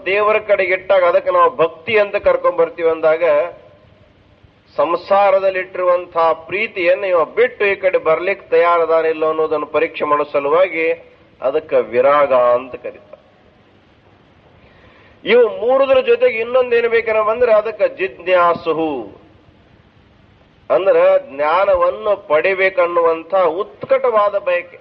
ದೇವರ ಕಡೆಗೆ ಇಟ್ಟಾಗ ಅದಕ್ಕೆ ನಾವು ಭಕ್ತಿ ಅಂತ ಕರ್ಕೊಂಡ್ ಬರ್ತೀವಿ ಅಂದಾಗ ಸಂಸಾರದಲ್ಲಿಟ್ಟಿರುವಂತಹ ಪ್ರೀತಿಯನ್ನು ಇವ ಬಿಟ್ಟು ಈ ಕಡೆ ಬರ್ಲಿಕ್ಕೆ ತಯಾರದಾನಿಲ್ಲ ಅನ್ನೋದನ್ನು ಪರೀಕ್ಷೆ ಮಾಡೋ ಸಲುವಾಗಿ ಅದಕ್ಕೆ ವಿರಾಗ ಅಂತ ಕರೀತಾರೆ ಇವು ಮೂರುದ್ರ ಜೊತೆಗೆ ಇನ್ನೊಂದೇನು ಬೇಕನ್ನ ಬಂದ್ರೆ ಅದಕ್ಕೆ ಜಿಜ್ಞಾಸುಹು ಅಂದ್ರೆ ಜ್ಞಾನವನ್ನು ಪಡಿಬೇಕನ್ನುವಂಥ ಉತ್ಕಟವಾದ ಬಯಕೆ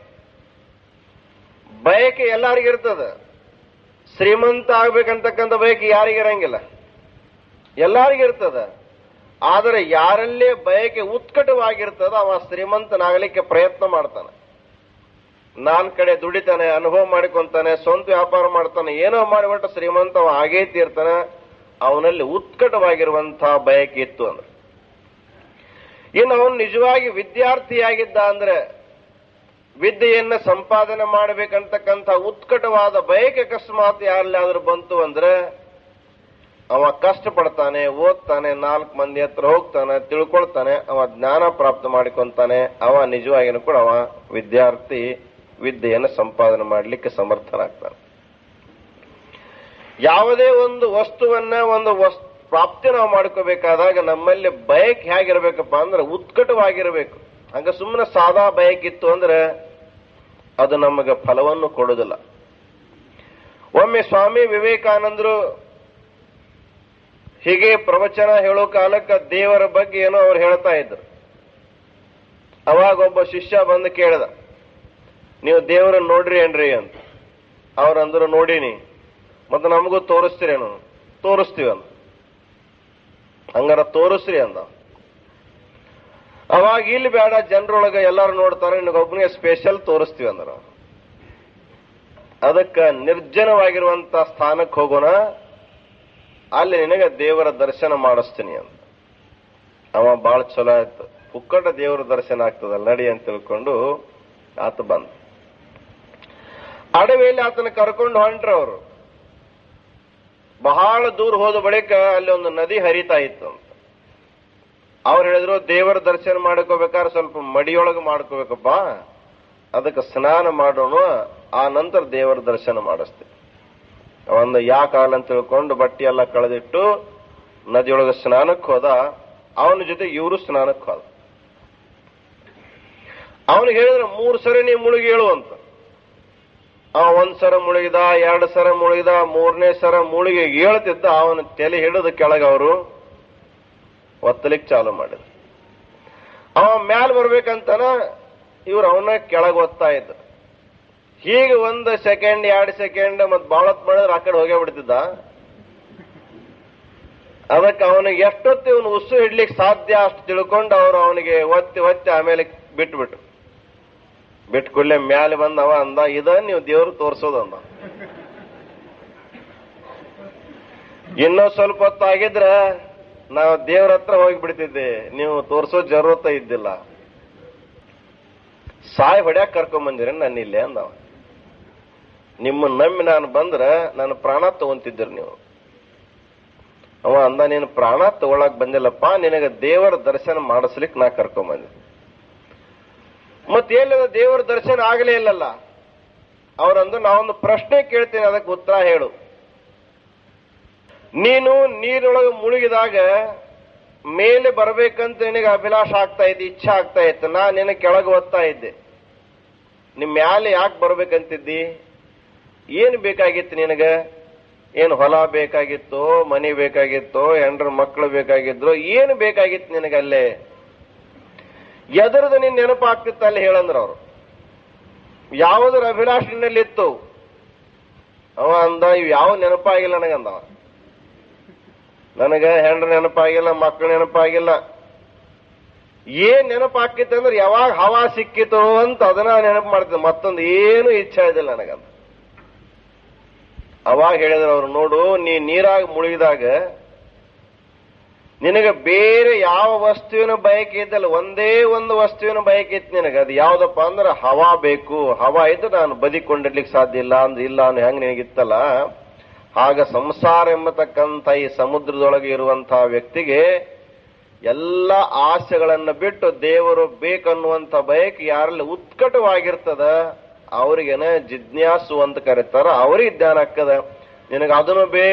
ಬಯಕೆ ಎಲ್ಲರಿಗಿರ್ತದ ಶ್ರೀಮಂತ ಆಗ್ಬೇಕಂತಕ್ಕಂಥ ಬಯಕೆ ಯಾರಿಗಿರಂಗಿಲ್ಲ ಎಲ್ಲರಿಗಿರ್ತದ ಆದರೆ ಯಾರಲ್ಲೇ ಬಯಕೆ ಉತ್ಕಟವಾಗಿರ್ತದ ಅವ ಶ್ರೀಮಂತನಾಗಲಿಕ್ಕೆ ಪ್ರಯತ್ನ ಮಾಡ್ತಾನೆ ನಾನ್ ಕಡೆ ದುಡಿತಾನೆ ಅನುಭವ ಮಾಡಿಕೊಂತಾನೆ ಸ್ವಂತ ವ್ಯಾಪಾರ ಮಾಡ್ತಾನೆ ಏನೋ ಮಾಡಿಬಿಟ್ಟು ಶ್ರೀಮಂತ ಅವ ಆಗೇ ತೀರ್ತಾನೆ ಅವನಲ್ಲಿ ಉತ್ಕಟವಾಗಿರುವಂತಹ ಬಯಕೆ ಇತ್ತು ಅಂದ್ರೆ ಇನ್ನು ಅವನು ನಿಜವಾಗಿ ವಿದ್ಯಾರ್ಥಿಯಾಗಿದ್ದ ಅಂದ್ರೆ ವಿದ್ಯೆಯನ್ನ ಸಂಪಾದನೆ ಮಾಡಬೇಕಂತಕ್ಕಂಥ ಉತ್ಕಟವಾದ ಬಯಕೆ ಅಕಸ್ಮಾತ್ ಯಾರಲ್ಲಾದ್ರೂ ಬಂತು ಅಂದ್ರೆ ಅವ ಕಷ್ಟಪಡ್ತಾನೆ ಓದ್ತಾನೆ ನಾಲ್ಕು ಮಂದಿ ಹತ್ರ ಹೋಗ್ತಾನೆ ತಿಳ್ಕೊಳ್ತಾನೆ ಅವ ಜ್ಞಾನ ಪ್ರಾಪ್ತ ಮಾಡಿಕೊಂತಾನೆ ಅವ ನಿಜವಾಗಿನೂ ಕೂಡ ಅವ ವಿದ್ಯಾರ್ಥಿ ವಿದ್ಯೆಯನ್ನು ಸಂಪಾದನೆ ಮಾಡಲಿಕ್ಕೆ ಸಮರ್ಥನಾಗ್ತಾನೆ ಯಾವುದೇ ಒಂದು ವಸ್ತುವನ್ನ ಒಂದು ವಸ್ ಪ್ರಾಪ್ತಿ ನಾವು ಮಾಡ್ಕೋಬೇಕಾದಾಗ ನಮ್ಮಲ್ಲಿ ಬಯಕ್ ಹೇಗಿರ್ಬೇಕಪ್ಪ ಅಂದ್ರೆ ಉತ್ಕಟವಾಗಿರ್ಬೇಕು ಹಂಗ ಸುಮ್ಮನೆ ಸಾದಾ ಬಯಕಿತ್ತು ಅಂದ್ರೆ ಅದು ನಮಗೆ ಫಲವನ್ನು ಕೊಡುವುದಿಲ್ಲ ಒಮ್ಮೆ ಸ್ವಾಮಿ ವಿವೇಕಾನಂದರು ಹೀಗೆ ಪ್ರವಚನ ಹೇಳೋ ಕಾಲಕ್ಕೆ ದೇವರ ಬಗ್ಗೆ ಏನೋ ಅವ್ರು ಹೇಳ್ತಾ ಇದ್ರು ಅವಾಗ ಒಬ್ಬ ಶಿಷ್ಯ ಬಂದು ಕೇಳ್ದ ನೀವು ದೇವರನ್ನ ನೋಡ್ರಿ ಏನ್ರಿ ಅಂತ ಅವ್ರಂದ್ರು ನೋಡೀನಿ ಮತ್ತೆ ನಮಗೂ ತೋರಿಸ್ತೀರೇನು ತೋರಿಸ್ತೀವಿ ಅಂತ ಹಂಗಾರ ತೋರಿಸ್ರಿ ಅಂದ ಅವಾಗ ಇಲ್ಲಿ ಬೇಡ ಜನರೊಳಗೆ ಎಲ್ಲಾರು ನೋಡ್ತಾರೆ ನಿನಗೊಬ್ಬನಿಗೆ ಸ್ಪೆಷಲ್ ತೋರಿಸ್ತೀವಿ ಅಂದ್ರ ಅದಕ್ಕ ನಿರ್ಜನವಾಗಿರುವಂತ ಸ್ಥಾನಕ್ಕೆ ಹೋಗೋಣ ಅಲ್ಲಿ ನಿನಗೆ ದೇವರ ದರ್ಶನ ಮಾಡಿಸ್ತೀನಿ ಅಂತ ಅವ ಬಾಳ ಚಲೋ ಆಯ್ತು ಪುಕ್ಕಟ ದೇವರ ದರ್ಶನ ಆಗ್ತದಲ್ಲ ನಡಿ ಅಂತ ತಿಳ್ಕೊಂಡು ಆತ ಬಂದ ಅಡವಿಯಲ್ಲಿ ಆತನ ಕರ್ಕೊಂಡು ಹೊಂಟ್ರ ಅವರು ಬಹಳ ದೂರ ಹೋದ ಬಳಿಕ ಅಲ್ಲಿ ಒಂದು ನದಿ ಹರಿತಾ ಇತ್ತು ಅಂತ ಅವ್ರು ಹೇಳಿದ್ರು ದೇವರ ದರ್ಶನ ಮಾಡ್ಕೋಬೇಕಾದ್ರೆ ಸ್ವಲ್ಪ ಮಡಿಯೊಳಗೆ ಮಾಡ್ಕೋಬೇಕಪ್ಪ ಅದಕ್ಕೆ ಸ್ನಾನ ಮಾಡೋಣ ಆ ನಂತರ ದೇವರ ದರ್ಶನ ಮಾಡಿಸ್ತೀವಿ ಒಂದು ಯಾಕಾಲ ಅಂತ ತಿಳ್ಕೊಂಡು ಬಟ್ಟೆ ಎಲ್ಲ ಕಳೆದಿಟ್ಟು ನದಿಯೊಳಗೆ ಸ್ನಾನಕ್ಕೆ ಹೋದ ಅವನ ಜೊತೆ ಇವರು ಸ್ನಾನಕ್ಕೆ ಹೋದ ಅವನಿಗೆ ಹೇಳಿದ್ರೆ ಮೂರು ಸರಿ ನೀವು ಮುಳುಗಿ ಹೇಳು ಅಂತ ಅವ ಒಂದ್ ಸರ ಮುಳುಗಿದ ಎರಡು ಸರ ಮುಳುಗಿದ ಮೂರನೇ ಸರ ಮುಳುಗಿ ಹೇಳ್ತಿದ್ದ ಅವನ ತಲೆ ಹಿಡಿದು ಕೆಳಗೆ ಅವರು ಒತ್ತಲಿಕ್ಕೆ ಚಾಲು ಮಾಡಿದ್ರು ಅವ ಮ್ಯಾಲ ಬರ್ಬೇಕಂತನ ಇವ್ರು ಅವನ ಕೆಳಗೆ ಒತ್ತಾ ಇದ್ದ ಹೀಗೆ ಒಂದು ಸೆಕೆಂಡ್ ಎರಡು ಸೆಕೆಂಡ್ ಮತ್ ಬಾಳತ್ ಮಾಡಿದ್ರೆ ಆ ಕಡೆ ಹೋಗೇ ಬಿಡ್ತಿದ್ದ ಅದಕ್ಕೆ ಅವನಿಗೆ ಎಷ್ಟೊತ್ತು ಇವನು ಉಸು ಹಿಡ್ಲಿಕ್ಕೆ ಸಾಧ್ಯ ಅಷ್ಟು ತಿಳ್ಕೊಂಡು ಅವ್ರು ಅವನಿಗೆ ಒತ್ತಿ ಒತ್ತಿ ಆಮೇಲೆ ಬಿಟ್ಬಿಟ್ರು ಬಿಟ್ಟು ಕೂಡಲೇ ಮ್ಯಾಲೆ ಬಂದವ ಅಂದ ಇದ ನೀವು ದೇವ್ರು ತೋರ್ಸೋದು ಅಂದ ಇನ್ನೂ ಸ್ವಲ್ಪ ಹೊತ್ತು ಆಗಿದ್ರ ನಾವು ದೇವ್ರ ಹತ್ರ ಹೋಗಿ ಬಿಡ್ತಿದ್ದೆ ನೀವು ತೋರ್ಸೋ ಜरूरत ಇದ್ದಿಲ್ಲ ಸಾಯ್ ಹೊಡ್ಯಾಕ್ ಕರ್ಕೊಂಡ್ ಬಂದಿರಿ ನನ್ನ ಇಲ್ಲೇ ಅಂದವ ನಿಮ್ಮ ನಂಬಿ ನಾನು ಬಂದ್ರ ನಾನು ಪ್ರಾಣ ತಗೊಂತಿದ್ದೀರಿ ನೀವು ಅವ ಅಂದ ನೀನು ಪ್ರಾಣ ತಗೊಳಕ್ ಬಂದಿಲ್ಲಪ್ಪ ನಿನಗೆ ದೇವರ ದರ್ಶನ ಮಾಡಿಸ್ಲಿಕ್ಕೆ ನಾ ಕರ್ಕೊಂಡ್ ಬಂದೆ ಮತ್ತೆ ಎಲ್ಲಿದ ದೇವರ ದರ್ಶನ ಆಗಲೇ ಇಲ್ಲಲ್ಲ ಅವರಂದು ನಾವೊಂದು ಪ್ರಶ್ನೆ ಕೇಳ್ತೀನಿ ಅದಕ್ಕೆ ಉತ್ತರ ಹೇಳು ನೀನು ನೀರೊಳಗೆ ಮುಳುಗಿದಾಗ ಮೇಲೆ ಬರ್ಬೇಕಂತ ನಿನಗೆ ಅಭಿಲಾಷ ಆಗ್ತಾ ಇದ್ದೆ ಇಚ್ಛೆ ಆಗ್ತಾ ಇತ್ತು ನಾ ನಿನಗೆ ಕೆಳಗೆ ಓದ್ತಾ ಇದ್ದೆ ನಿಮ್ ಮ್ಯಾಲೆ ಯಾಕೆ ಬರ್ಬೇಕಂತಿದ್ದಿ ಏನು ಬೇಕಾಗಿತ್ತು ನಿನಗ ಏನು ಹೊಲ ಬೇಕಾಗಿತ್ತು ಮನಿ ಬೇಕಾಗಿತ್ತು ಹೆಂಡ್ರ ಮಕ್ಕಳು ಬೇಕಾಗಿದ್ರು ಏನು ಬೇಕಾಗಿತ್ತು ನಿನಗೆ ಅಲ್ಲೇ ಎದರದ ನಿನ್ ನೆನಪಾಗ್ತಿತ್ತು ಅಲ್ಲಿ ಹೇಳಂದ್ರ ಅವರು ಯಾವುದರ ಅಭಿಲಾಷ ನಿನ್ನಲ್ಲಿತ್ತು ಅವ ಅಂದ ಇವ್ ಯಾವ ನೆನಪಾಗಿಲ್ಲ ನನಗಂದವ ನನಗ ಹೆಂಡ್ರ ನೆನಪಾಗಿಲ್ಲ ಮಕ್ಕಳ ನೆನಪಾಗಿಲ್ಲ ಏನ್ ನೆನಪಾಕಿತ್ತು ಅಂದ್ರೆ ಯಾವಾಗ ಹವಾ ಸಿಕ್ಕಿತು ಅಂತ ಅದನ್ನ ನೆನಪು ಮಾಡ್ತಿದ್ದೆ ಮತ್ತೊಂದು ಏನು ಇಚ್ಛೆ ಇದಿಲ್ಲ ನನಗಂತ ಅವಾಗ ಹೇಳಿದ್ರು ಅವ್ರು ನೋಡು ನೀ ನೀರಾಗ ಮುಳುಗಿದಾಗ ನಿನಗೆ ಬೇರೆ ಯಾವ ವಸ್ತುವಿನ ಬಯಕೆ ಇದ್ದಲ್ಲ ಒಂದೇ ಒಂದು ವಸ್ತುವಿನ ಬಯಕೆ ಇತ್ತು ನಿನಗೆ ಅದು ಯಾವ್ದಪ್ಪ ಅಂದ್ರೆ ಹವಾ ಬೇಕು ಹವಾ ಇದ್ದು ನಾನು ಬದಿಕೊಂಡಿರ್ಲಿಕ್ಕೆ ಸಾಧ್ಯ ಇಲ್ಲ ಅಂದ್ರೆ ಇಲ್ಲ ಅನ್ನೋ ಹೆಂಗ್ ನಿನಗಿತ್ತಲ್ಲ ಆಗ ಸಂಸಾರ ಎಂಬತಕ್ಕಂಥ ಈ ಸಮುದ್ರದೊಳಗೆ ಇರುವಂತಹ ವ್ಯಕ್ತಿಗೆ ಎಲ್ಲ ಆಸೆಗಳನ್ನ ಬಿಟ್ಟು ದೇವರು ಬೇಕನ್ನುವಂತ ಬಯಕೆ ಯಾರಲ್ಲಿ ಉತ್ಕಟವಾಗಿರ್ತದ ಅವ್ರಿಗೇನ ಜಿಜ್ಞಾಸು ಅಂತ ಕರೀತಾರ ಅವ್ರಿಗೆ ಜ್ಞಾನ ಆಗ್ತದ ನಿನಗೆ ಅದನ್ನು ಬೇಕು